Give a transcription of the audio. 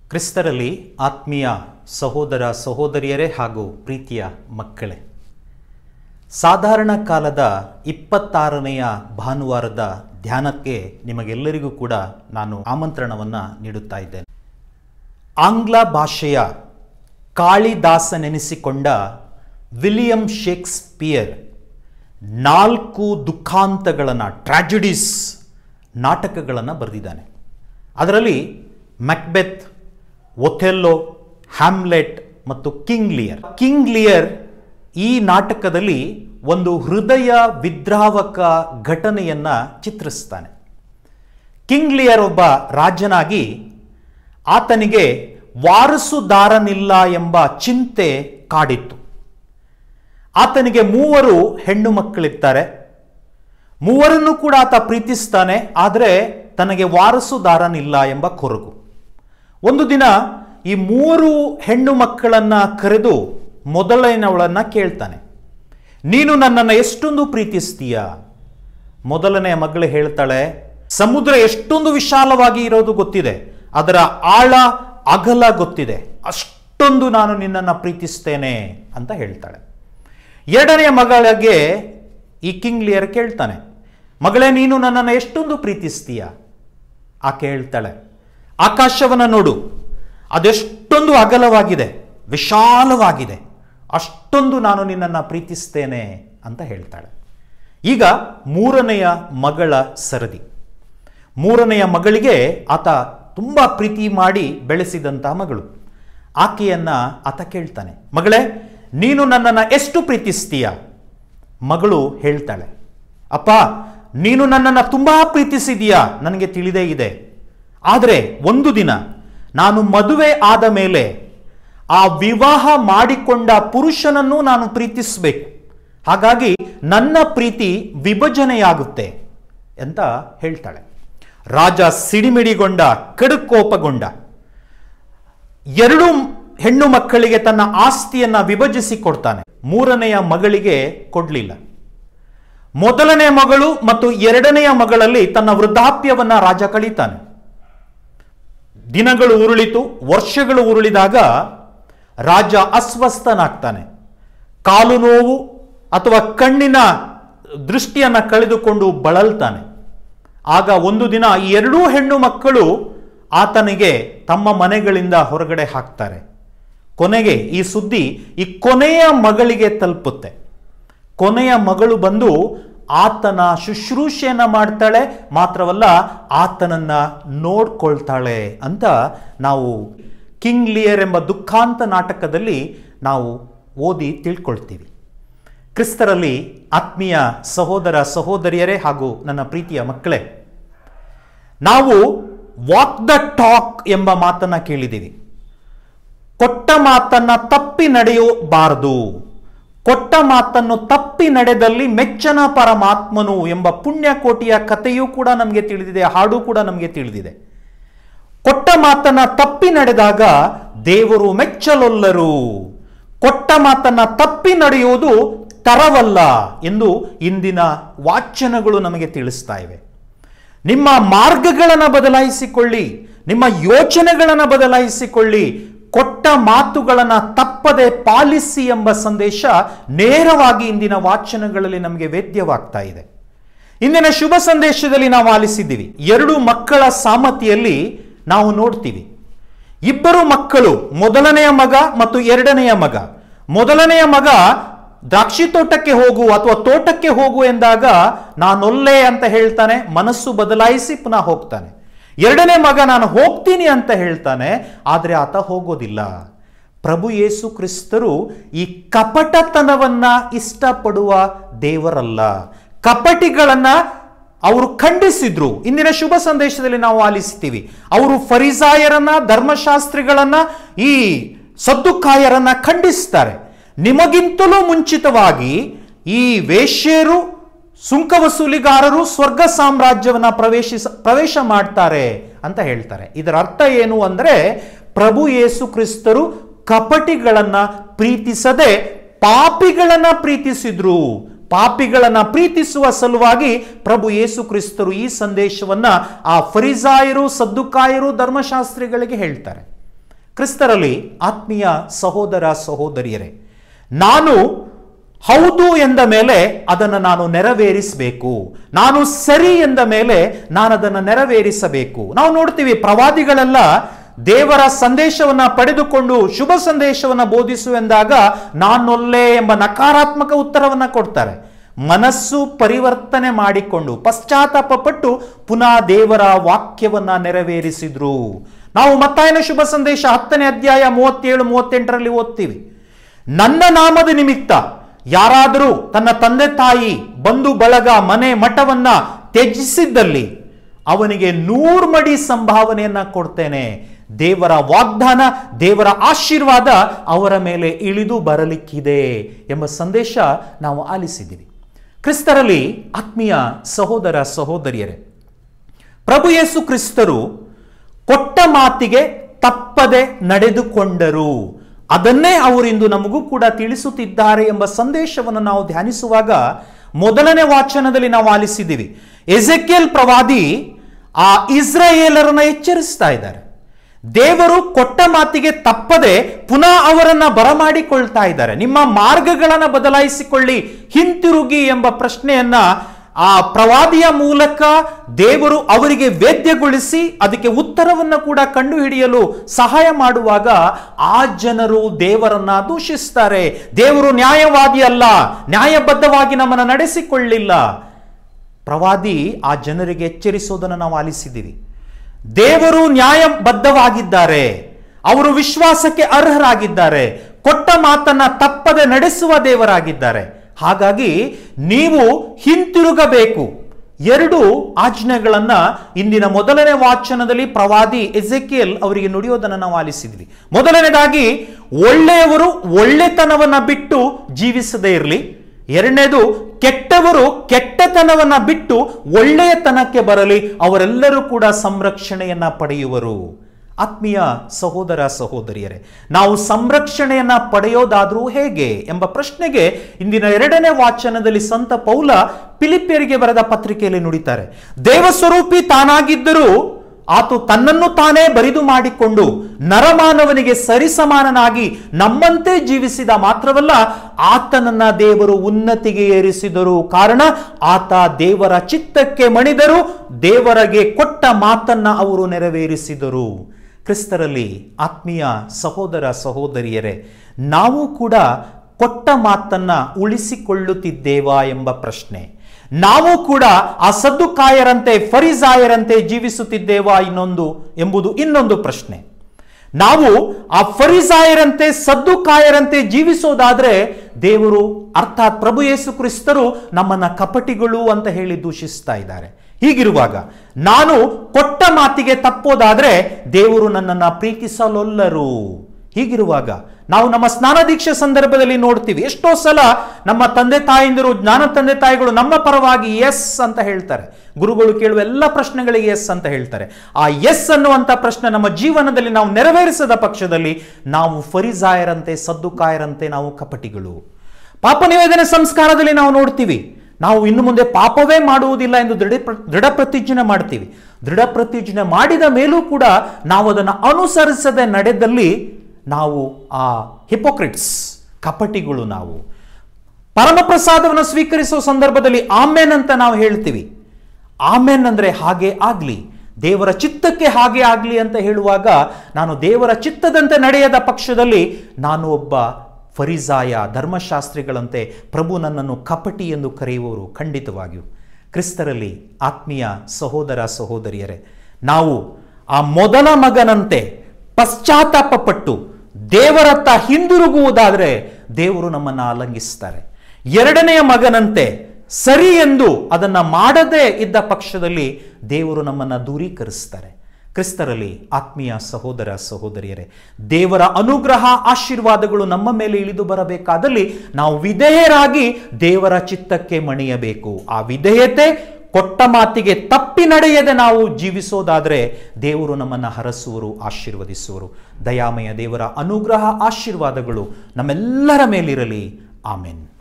ಕ್ರಿಸ್ತರಲ್ಲಿ ಆತ್ಮೀಯ ಸಹೋದರ ಸಹೋದರಿಯರೇ ಹಾಗೂ ಪ್ರೀತಿಯ ಮಕ್ಕಳೇ ಸಾಧಾರಣ ಕಾಲದ ಇಪ್ಪತ್ತಾರನೆಯ ಭಾನುವಾರದ ಧ್ಯಾನಕ್ಕೆ ನಿಮಗೆಲ್ಲರಿಗೂ ಕೂಡ ನಾನು ಆಮಂತ್ರಣವನ್ನು ನೀಡುತ್ತಾ ಇದ್ದೇನೆ ಆಂಗ್ಲ ಭಾಷೆಯ ಕಾಳಿದಾಸನೆನಿಸಿಕೊಂಡ ವಿಲಿಯಂ ಶೇಕ್ಸ್ಪಿಯರ್ ನಾಲ್ಕು ದುಃಖಾಂತಗಳನ್ನು ಟ್ರಾಜಿಡೀಸ್ ನಾಟಕಗಳನ್ನು ಬರೆದಿದ್ದಾನೆ ಅದರಲ್ಲಿ ಮ್ಯಾಕ್ಬೆತ್ ಒಥೆಲ್ಲೋ ಹ್ಯಾಮ್ಲೆಟ್ ಮತ್ತು ಕಿಂಗ್ ಲಿಯರ್ ಕಿಂಗ್ ಲಿಯರ್ ಈ ನಾಟಕದಲ್ಲಿ ಒಂದು ಹೃದಯ ವಿದ್ರಾವಕ ಘಟನೆಯನ್ನು ಚಿತ್ರಿಸ್ತಾನೆ ಕಿಂಗ್ ಲಿಯರ್ ಒಬ್ಬ ರಾಜನಾಗಿ ಆತನಿಗೆ ವಾರಸುದಾರನಿಲ್ಲ ಎಂಬ ಚಿಂತೆ ಕಾಡಿತ್ತು ಆತನಿಗೆ ಮೂವರು ಹೆಣ್ಣು ಮಕ್ಕಳಿರ್ತಾರೆ ಮೂವರನ್ನು ಕೂಡ ಆತ ಪ್ರೀತಿಸ್ತಾನೆ ಆದರೆ ತನಗೆ ವಾರಸುದಾರನಿಲ್ಲ ಎಂಬ ಕೊರಗು ಒಂದು ದಿನ ಈ ಮೂವರು ಹೆಣ್ಣು ಮಕ್ಕಳನ್ನ ಕರೆದು ಮೊದಲನೆಯವಳನ್ನ ಕೇಳ್ತಾನೆ ನೀನು ನನ್ನನ್ನು ಎಷ್ಟೊಂದು ಪ್ರೀತಿಸ್ತೀಯ ಮೊದಲನೆಯ ಮಗಳು ಹೇಳ್ತಾಳೆ ಸಮುದ್ರ ಎಷ್ಟೊಂದು ವಿಶಾಲವಾಗಿ ಇರೋದು ಗೊತ್ತಿದೆ ಅದರ ಆಳ ಅಗಲ ಗೊತ್ತಿದೆ ಅಷ್ಟೊಂದು ನಾನು ನಿನ್ನನ್ನು ಪ್ರೀತಿಸ್ತೇನೆ ಅಂತ ಹೇಳ್ತಾಳೆ ಎರಡನೆಯ ಮಗಳಿಗೆ ಈ ಕಿಂಗ್ ಲಿಯರ್ ಕೇಳ್ತಾನೆ ಮಗಳೇ ನೀನು ನನ್ನನ್ನು ಎಷ್ಟೊಂದು ಪ್ರೀತಿಸ್ತೀಯ ಆಕೆ ಹೇಳ್ತಾಳೆ ಆಕಾಶವನ್ನು ನೋಡು ಅದೆಷ್ಟೊಂದು ಅಗಲವಾಗಿದೆ ವಿಶಾಲವಾಗಿದೆ ಅಷ್ಟೊಂದು ನಾನು ನಿನ್ನನ್ನು ಪ್ರೀತಿಸ್ತೇನೆ ಅಂತ ಹೇಳ್ತಾಳೆ ಈಗ ಮೂರನೆಯ ಮಗಳ ಸರದಿ ಮೂರನೆಯ ಮಗಳಿಗೆ ಆತ ತುಂಬ ಪ್ರೀತಿ ಮಾಡಿ ಬೆಳೆಸಿದಂತಹ ಮಗಳು ಆಕೆಯನ್ನ ಆತ ಕೇಳ್ತಾನೆ ಮಗಳೇ ನೀನು ನನ್ನನ್ನು ಎಷ್ಟು ಪ್ರೀತಿಸ್ತೀಯ ಮಗಳು ಹೇಳ್ತಾಳೆ ಅಪ್ಪ ನೀನು ನನ್ನನ್ನು ತುಂಬ ಪ್ರೀತಿಸಿದೀಯಾ ನನಗೆ ತಿಳಿದೇ ಇದೆ ಆದರೆ ಒಂದು ದಿನ ನಾನು ಮದುವೆ ಆದ ಮೇಲೆ ಆ ವಿವಾಹ ಮಾಡಿಕೊಂಡ ಪುರುಷನನ್ನು ನಾನು ಪ್ರೀತಿಸಬೇಕು ಹಾಗಾಗಿ ನನ್ನ ಪ್ರೀತಿ ವಿಭಜನೆಯಾಗುತ್ತೆ ಅಂತ ಹೇಳ್ತಾಳೆ ರಾಜ ಸಿಡಿಮಿಡಿಗೊಂಡ ಕಡುಕೋಪಗೊಂಡ ಎರಡು ಹೆಣ್ಣು ಮಕ್ಕಳಿಗೆ ತನ್ನ ಆಸ್ತಿಯನ್ನ ವಿಭಜಿಸಿ ಕೊಡ್ತಾನೆ ಮೂರನೆಯ ಮಗಳಿಗೆ ಕೊಡಲಿಲ್ಲ ಮೊದಲನೇ ಮಗಳು ಮತ್ತು ಎರಡನೆಯ ಮಗಳಲ್ಲಿ ತನ್ನ ವೃದ್ಧಾಪ್ಯವನ್ನ ರಾಜ ಕಳೀತಾನೆ ದಿನಗಳು ಉರುಳಿತು ವರ್ಷಗಳು ಉರುಳಿದಾಗ ರಾಜ ಅಸ್ವಸ್ಥನಾಗ್ತಾನೆ ಕಾಲು ನೋವು ಅಥವಾ ಕಣ್ಣಿನ ದೃಷ್ಟಿಯನ್ನು ಕಳೆದುಕೊಂಡು ಬಳಲ್ತಾನೆ ಆಗ ಒಂದು ದಿನ ಈ ಎರಡೂ ಹೆಣ್ಣು ಮಕ್ಕಳು ಆತನಿಗೆ ತಮ್ಮ ಮನೆಗಳಿಂದ ಹೊರಗಡೆ ಹಾಕ್ತಾರೆ ಕೊನೆಗೆ ಈ ಸುದ್ದಿ ಈ ಕೊನೆಯ ಮಗಳಿಗೆ ತಲುಪುತ್ತೆ ಕೊನೆಯ ಮಗಳು ಬಂದು ಆತನ ಶುಶ್ರೂಷೆಯನ್ನ ಮಾಡ್ತಾಳೆ ಮಾತ್ರವಲ್ಲ ಆತನನ್ನ ನೋಡ್ಕೊಳ್ತಾಳೆ ಅಂತ ನಾವು ಕಿಂಗ್ ಲಿಯರ್ ಎಂಬ ದುಃಖಾಂತ ನಾಟಕದಲ್ಲಿ ನಾವು ಓದಿ ತಿಳ್ಕೊಳ್ತೀವಿ ಕ್ರಿಸ್ತರಲ್ಲಿ ಆತ್ಮೀಯ ಸಹೋದರ ಸಹೋದರಿಯರೇ ಹಾಗೂ ನನ್ನ ಪ್ರೀತಿಯ ಮಕ್ಕಳೇ ನಾವು ವಾಕ್ ದ ಟಾಕ್ ಎಂಬ ಮಾತನ್ನ ಕೇಳಿದ್ದೀವಿ ಕೊಟ್ಟ ಮಾತನ್ನ ತಪ್ಪಿ ನಡೆಯಬಾರದು ಕೊಟ್ಟ ಮಾತನ್ನು ತಪ್ಪಿ ನಡೆದಲ್ಲಿ ಮೆಚ್ಚನ ಪರಮಾತ್ಮನು ಎಂಬ ಪುಣ್ಯಕೋಟಿಯ ಕಥೆಯೂ ಕೂಡ ನಮಗೆ ತಿಳಿದಿದೆ ಹಾಡು ಕೂಡ ನಮಗೆ ತಿಳಿದಿದೆ ಕೊಟ್ಟ ಮಾತನ್ನ ತಪ್ಪಿ ನಡೆದಾಗ ದೇವರು ಮೆಚ್ಚಲೊಲ್ಲರು ಕೊಟ್ಟ ಮಾತನ್ನ ತಪ್ಪಿ ನಡೆಯುವುದು ತರವಲ್ಲ ಎಂದು ಇಂದಿನ ವಾಚನಗಳು ನಮಗೆ ತಿಳಿಸ್ತಾ ಇವೆ ನಿಮ್ಮ ಮಾರ್ಗಗಳನ್ನು ಬದಲಾಯಿಸಿಕೊಳ್ಳಿ ನಿಮ್ಮ ಯೋಚನೆಗಳನ್ನು ಬದಲಾಯಿಸಿಕೊಳ್ಳಿ ಕೊಟ್ಟ ಮಾತುಗಳನ್ನು ತಪ್ಪದೆ ಪಾಲಿಸಿ ಎಂಬ ಸಂದೇಶ ನೇರವಾಗಿ ಇಂದಿನ ವಾಚನಗಳಲ್ಲಿ ನಮಗೆ ವೇದ್ಯವಾಗ್ತಾ ಇದೆ ಇಂದಿನ ಶುಭ ಸಂದೇಶದಲ್ಲಿ ನಾವು ಆಲಿಸಿದ್ದೀವಿ ಎರಡು ಮಕ್ಕಳ ಸಾಮತಿಯಲ್ಲಿ ನಾವು ನೋಡ್ತೀವಿ ಇಬ್ಬರು ಮಕ್ಕಳು ಮೊದಲನೆಯ ಮಗ ಮತ್ತು ಎರಡನೆಯ ಮಗ ಮೊದಲನೆಯ ಮಗ ದ್ರಾಕ್ಷಿ ತೋಟಕ್ಕೆ ಹೋಗು ಅಥವಾ ತೋಟಕ್ಕೆ ಹೋಗು ಎಂದಾಗ ನಾನೊಲ್ಲೆ ಅಂತ ಹೇಳ್ತಾನೆ ಮನಸ್ಸು ಬದಲಾಯಿಸಿ ಪುನಃ ಹೋಗ್ತಾನೆ ಎರಡನೇ ಮಗ ನಾನು ಹೋಗ್ತೀನಿ ಅಂತ ಹೇಳ್ತಾನೆ ಆದರೆ ಆತ ಹೋಗೋದಿಲ್ಲ ಪ್ರಭು ಯೇಸು ಕ್ರಿಸ್ತರು ಈ ಕಪಟತನವನ್ನ ಇಷ್ಟಪಡುವ ದೇವರಲ್ಲ ಕಪಟಿಗಳನ್ನ ಅವರು ಖಂಡಿಸಿದ್ರು ಇಂದಿನ ಶುಭ ಸಂದೇಶದಲ್ಲಿ ನಾವು ಆಲಿಸ್ತೀವಿ ಅವರು ಫರಿಸಾಯರನ್ನ ಧರ್ಮಶಾಸ್ತ್ರಿಗಳನ್ನ ಈ ಸದ್ದುಕಾಯರನ್ನ ಖಂಡಿಸ್ತಾರೆ ನಿಮಗಿಂತಲೂ ಮುಂಚಿತವಾಗಿ ಈ ವೇಶ್ಯರು ಸುಂಕ ವಸೂಲಿಗಾರರು ಸ್ವರ್ಗ ಸಾಮ್ರಾಜ್ಯವನ್ನ ಪ್ರವೇಶಿಸ ಪ್ರವೇಶ ಮಾಡ್ತಾರೆ ಅಂತ ಹೇಳ್ತಾರೆ ಇದರ ಅರ್ಥ ಏನು ಅಂದ್ರೆ ಪ್ರಭು ಯೇಸು ಕ್ರಿಸ್ತರು ಕಪಟಿಗಳನ್ನ ಪ್ರೀತಿಸದೆ ಪಾಪಿಗಳನ್ನ ಪ್ರೀತಿಸಿದ್ರು ಪಾಪಿಗಳನ್ನ ಪ್ರೀತಿಸುವ ಸಲುವಾಗಿ ಪ್ರಭು ಯೇಸು ಕ್ರಿಸ್ತರು ಈ ಸಂದೇಶವನ್ನ ಆ ಫರಿಸಾಯರು ಸದ್ದುಕಾಯರು ಧರ್ಮಶಾಸ್ತ್ರಿಗಳಿಗೆ ಹೇಳ್ತಾರೆ ಕ್ರಿಸ್ತರಲ್ಲಿ ಆತ್ಮೀಯ ಸಹೋದರ ಸಹೋದರಿಯರೇ ನಾನು ಹೌದು ಎಂದ ಮೇಲೆ ಅದನ್ನು ನಾನು ನೆರವೇರಿಸಬೇಕು ನಾನು ಸರಿ ಎಂದ ಮೇಲೆ ನಾನು ಅದನ್ನು ನೆರವೇರಿಸಬೇಕು ನಾವು ನೋಡ್ತೀವಿ ಪ್ರವಾದಿಗಳೆಲ್ಲ ದೇವರ ಸಂದೇಶವನ್ನ ಪಡೆದುಕೊಂಡು ಶುಭ ಸಂದೇಶವನ್ನ ಬೋಧಿಸುವೆಂದಾಗ ನಾನೊಲ್ಲೆ ಎಂಬ ನಕಾರಾತ್ಮಕ ಉತ್ತರವನ್ನ ಕೊಡ್ತಾರೆ ಮನಸ್ಸು ಪರಿವರ್ತನೆ ಮಾಡಿಕೊಂಡು ಪಶ್ಚಾತ್ತಾಪ ಪಟ್ಟು ಪುನಃ ದೇವರ ವಾಕ್ಯವನ್ನ ನೆರವೇರಿಸಿದ್ರು ನಾವು ಮತ್ತಾಯನ ಶುಭ ಸಂದೇಶ ಹತ್ತನೇ ಅಧ್ಯಾಯ ಮೂವತ್ತೇಳು ಮೂವತ್ತೆಂಟರಲ್ಲಿ ಓದ್ತೀವಿ ನನ್ನ ನಾಮದ ನಿಮಿತ್ತ ಯಾರಾದರೂ ತನ್ನ ತಂದೆ ತಾಯಿ ಬಂಧು ಬಳಗ ಮನೆ ಮಠವನ್ನ ತ್ಯಜಿಸಿದ್ದಲ್ಲಿ ಅವನಿಗೆ ನೂರು ಮಡಿ ಸಂಭಾವನೆಯನ್ನ ಕೊಡ್ತೇನೆ ದೇವರ ವಾಗ್ದಾನ ದೇವರ ಆಶೀರ್ವಾದ ಅವರ ಮೇಲೆ ಇಳಿದು ಬರಲಿಕ್ಕಿದೆ ಎಂಬ ಸಂದೇಶ ನಾವು ಆಲಿಸಿದ್ದೀವಿ ಕ್ರಿಸ್ತರಲ್ಲಿ ಆತ್ಮೀಯ ಸಹೋದರ ಸಹೋದರಿಯರೇ ಪ್ರಭು ಯೇಸು ಕ್ರಿಸ್ತರು ಕೊಟ್ಟ ಮಾತಿಗೆ ತಪ್ಪದೆ ನಡೆದುಕೊಂಡರು ಅದನ್ನೇ ಅವರಿಂದು ನಮಗೂ ಕೂಡ ತಿಳಿಸುತ್ತಿದ್ದಾರೆ ಎಂಬ ಸಂದೇಶವನ್ನು ನಾವು ಧ್ಯಾನಿಸುವಾಗ ಮೊದಲನೇ ವಾಚನದಲ್ಲಿ ನಾವು ಆಲಿಸಿದ್ದೀವಿ ಎಜೆಕಿಯಲ್ ಪ್ರವಾದಿ ಆ ಇಸ್ರಾಯೇಲರನ್ನ ಎಚ್ಚರಿಸ್ತಾ ಇದ್ದಾರೆ ದೇವರು ಕೊಟ್ಟ ಮಾತಿಗೆ ತಪ್ಪದೆ ಪುನಃ ಅವರನ್ನ ಬರಮಾಡಿಕೊಳ್ತಾ ಇದ್ದಾರೆ ನಿಮ್ಮ ಮಾರ್ಗಗಳನ್ನ ಬದಲಾಯಿಸಿಕೊಳ್ಳಿ ಹಿಂತಿರುಗಿ ಎಂಬ ಪ್ರಶ್ನೆಯನ್ನ ಆ ಪ್ರವಾದಿಯ ಮೂಲಕ ದೇವರು ಅವರಿಗೆ ವೇದ್ಯಗೊಳಿಸಿ ಅದಕ್ಕೆ ಉತ್ತರವನ್ನು ಕೂಡ ಕಂಡುಹಿಡಿಯಲು ಸಹಾಯ ಮಾಡುವಾಗ ಆ ಜನರು ದೇವರನ್ನ ದೂಷಿಸ್ತಾರೆ ದೇವರು ನ್ಯಾಯವಾದಿ ಅಲ್ಲ ನ್ಯಾಯಬದ್ಧವಾಗಿ ನಮ್ಮನ್ನು ನಡೆಸಿಕೊಳ್ಳಿಲ್ಲ ಪ್ರವಾದಿ ಆ ಜನರಿಗೆ ಎಚ್ಚರಿಸೋದನ್ನು ನಾವು ಆಲಿಸಿದ್ದೀವಿ ದೇವರು ನ್ಯಾಯಬದ್ಧವಾಗಿದ್ದಾರೆ ಅವರು ವಿಶ್ವಾಸಕ್ಕೆ ಅರ್ಹರಾಗಿದ್ದಾರೆ ಕೊಟ್ಟ ಮಾತನ್ನ ತಪ್ಪದೆ ನಡೆಸುವ ದೇವರಾಗಿದ್ದಾರೆ ಹಾಗಾಗಿ ನೀವು ಹಿಂತಿರುಗಬೇಕು ಎರಡು ಆಜ್ಞೆಗಳನ್ನ ಇಂದಿನ ಮೊದಲನೇ ವಾಚನದಲ್ಲಿ ಪ್ರವಾದಿ ಎಜೆಕಿಯಲ್ ಅವರಿಗೆ ನುಡಿಯೋದನ್ನು ನಾವು ಆಲಿಸಿದ್ವಿ ಮೊದಲನೇದಾಗಿ ಒಳ್ಳೆಯವರು ಒಳ್ಳೆತನವನ್ನ ಬಿಟ್ಟು ಜೀವಿಸದೇ ಇರಲಿ ಎರಡನೇದು ಕೆಟ್ಟವರು ಕೆಟ್ಟತನವನ್ನ ಬಿಟ್ಟು ಒಳ್ಳೆಯತನಕ್ಕೆ ಬರಲಿ ಅವರೆಲ್ಲರೂ ಕೂಡ ಸಂರಕ್ಷಣೆಯನ್ನ ಪಡೆಯುವರು ಆತ್ಮೀಯ ಸಹೋದರ ಸಹೋದರಿಯರೇ ನಾವು ಸಂರಕ್ಷಣೆಯನ್ನ ಪಡೆಯೋದಾದ್ರೂ ಹೇಗೆ ಎಂಬ ಪ್ರಶ್ನೆಗೆ ಇಂದಿನ ಎರಡನೇ ವಾಚನದಲ್ಲಿ ಸಂತ ಪೌಲ ಪಿಲಿಪಿಯರಿಗೆ ಬರೆದ ಪತ್ರಿಕೆಯಲ್ಲಿ ನುಡಿತಾರೆ ದೇವಸ್ವರೂಪಿ ತಾನಾಗಿದ್ದರೂ ಆತ ತನ್ನನ್ನು ತಾನೇ ಬರಿದು ಮಾಡಿಕೊಂಡು ನರಮಾನವನಿಗೆ ಸರಿಸಮಾನನಾಗಿ ನಮ್ಮಂತೆ ಜೀವಿಸಿದ ಮಾತ್ರವಲ್ಲ ಆತನನ್ನ ದೇವರು ಉನ್ನತಿಗೆ ಏರಿಸಿದರು ಕಾರಣ ಆತ ದೇವರ ಚಿತ್ತಕ್ಕೆ ಮಣಿದರು ದೇವರಿಗೆ ಕೊಟ್ಟ ಮಾತನ್ನ ಅವರು ನೆರವೇರಿಸಿದರು ಕ್ರಿಸ್ತರಲ್ಲಿ ಆತ್ಮೀಯ ಸಹೋದರ ಸಹೋದರಿಯರೇ ನಾವು ಕೂಡ ಕೊಟ್ಟ ಮಾತನ್ನ ಉಳಿಸಿಕೊಳ್ಳುತ್ತಿದ್ದೇವಾ ಎಂಬ ಪ್ರಶ್ನೆ ನಾವು ಕೂಡ ಆ ಸದ್ದುಕಾಯರಂತೆ ಫರಿಸಾಯರಂತೆ ಜೀವಿಸುತ್ತಿದ್ದೇವಾ ಇನ್ನೊಂದು ಎಂಬುದು ಇನ್ನೊಂದು ಪ್ರಶ್ನೆ ನಾವು ಆ ಫರಿಸಾಯರಂತೆ ಸದ್ದುಕಾಯರಂತೆ ಜೀವಿಸೋದಾದ್ರೆ ದೇವರು ಅರ್ಥಾತ್ ಪ್ರಭು ಯೇಸು ಕ್ರಿಸ್ತರು ನಮ್ಮನ್ನ ಕಪಟಿಗಳು ಅಂತ ಹೇಳಿ ದೂಷಿಸ್ತಾ ಇದ್ದಾರೆ ಹೀಗಿರುವಾಗ ನಾನು ಕೊಟ್ಟ ಮಾತಿಗೆ ತಪ್ಪೋದಾದ್ರೆ ದೇವರು ನನ್ನನ್ನ ಪ್ರೀತಿಸಲೊಲ್ಲರು ಹೀಗಿರುವಾಗ ನಾವು ನಮ್ಮ ಸ್ನಾನ ದೀಕ್ಷೆ ಸಂದರ್ಭದಲ್ಲಿ ನೋಡ್ತೀವಿ ಎಷ್ಟೋ ಸಲ ನಮ್ಮ ತಂದೆ ತಾಯಿಂದರು ಜ್ಞಾನ ತಂದೆ ತಾಯಿಗಳು ನಮ್ಮ ಪರವಾಗಿ ಎಸ್ ಅಂತ ಹೇಳ್ತಾರೆ ಗುರುಗಳು ಕೇಳುವ ಎಲ್ಲ ಪ್ರಶ್ನೆಗಳಿಗೆ ಎಸ್ ಅಂತ ಹೇಳ್ತಾರೆ ಆ ಎಸ್ ಅನ್ನುವಂಥ ಪ್ರಶ್ನೆ ನಮ್ಮ ಜೀವನದಲ್ಲಿ ನಾವು ನೆರವೇರಿಸದ ಪಕ್ಷದಲ್ಲಿ ನಾವು ಫರಿಸಾಯರಂತೆ ಸದ್ದುಕಾಯರಂತೆ ನಾವು ಕಪಟಿಗಳು ಪಾಪ ನಿವೇದನೆ ಸಂಸ್ಕಾರದಲ್ಲಿ ನಾವು ನೋಡ್ತೀವಿ ನಾವು ಇನ್ನು ಮುಂದೆ ಪಾಪವೇ ಮಾಡುವುದಿಲ್ಲ ಎಂದು ದೃಢ ದೃಢ ಪ್ರತಿಜ್ಞೆ ಮಾಡ್ತೀವಿ ದೃಢ ಪ್ರತಿಜ್ಞೆ ಮಾಡಿದ ಮೇಲೂ ಕೂಡ ನಾವು ಅದನ್ನು ಅನುಸರಿಸದೆ ನಡೆದಲ್ಲಿ ನಾವು ಆ ಹಿಪೋಕ್ರಿಟ್ಸ್ ಕಪಟಿಗಳು ನಾವು ಪರಮಪ್ರಸಾದವನ್ನು ಸ್ವೀಕರಿಸುವ ಸಂದರ್ಭದಲ್ಲಿ ಆಮೇನ್ ಅಂತ ನಾವು ಹೇಳ್ತೀವಿ ಆಮೇನ್ ಅಂದ್ರೆ ಹಾಗೆ ಆಗ್ಲಿ ದೇವರ ಚಿತ್ತಕ್ಕೆ ಹಾಗೆ ಆಗ್ಲಿ ಅಂತ ಹೇಳುವಾಗ ನಾನು ದೇವರ ಚಿತ್ತದಂತೆ ನಡೆಯದ ಪಕ್ಷದಲ್ಲಿ ನಾನು ಒಬ್ಬ ಫರಿಸಾಯ ಧರ್ಮಶಾಸ್ತ್ರಿಗಳಂತೆ ಪ್ರಭು ನನ್ನನ್ನು ಕಪಟಿ ಎಂದು ಕರೆಯುವವರು ಖಂಡಿತವಾಗಿಯೂ ಕ್ರಿಸ್ತರಲ್ಲಿ ಆತ್ಮೀಯ ಸಹೋದರ ಸಹೋದರಿಯರೇ ನಾವು ಆ ಮೊದಲ ಮಗನಂತೆ ಪಶ್ಚಾತ್ತಾಪ ಪಟ್ಟು ದೇವರತ್ತ ಹಿಂದಿರುಗುವುದಾದರೆ ದೇವರು ನಮ್ಮನ್ನು ಆಲಂಗಿಸ್ತಾರೆ ಎರಡನೆಯ ಮಗನಂತೆ ಸರಿ ಎಂದು ಅದನ್ನು ಮಾಡದೇ ಇದ್ದ ಪಕ್ಷದಲ್ಲಿ ದೇವರು ನಮ್ಮನ್ನು ದೂರೀಕರಿಸ್ತಾರೆ ಕ್ರಿಸ್ತರಲ್ಲಿ ಆತ್ಮೀಯ ಸಹೋದರ ಸಹೋದರಿಯರೇ ದೇವರ ಅನುಗ್ರಹ ಆಶೀರ್ವಾದಗಳು ನಮ್ಮ ಮೇಲೆ ಇಳಿದು ಬರಬೇಕಾದಲ್ಲಿ ನಾವು ವಿಧೇಯರಾಗಿ ದೇವರ ಚಿತ್ತಕ್ಕೆ ಮಣಿಯಬೇಕು ಆ ವಿಧೇಯತೆ ಕೊಟ್ಟ ಮಾತಿಗೆ ತಪ್ಪಿ ನಡೆಯದೆ ನಾವು ಜೀವಿಸೋದಾದರೆ ದೇವರು ನಮ್ಮನ್ನು ಹರಸುವರು ಆಶೀರ್ವದಿಸುವರು ದಯಾಮಯ ದೇವರ ಅನುಗ್ರಹ ಆಶೀರ್ವಾದಗಳು ನಮ್ಮೆಲ್ಲರ ಮೇಲಿರಲಿ ಆಮೇನ್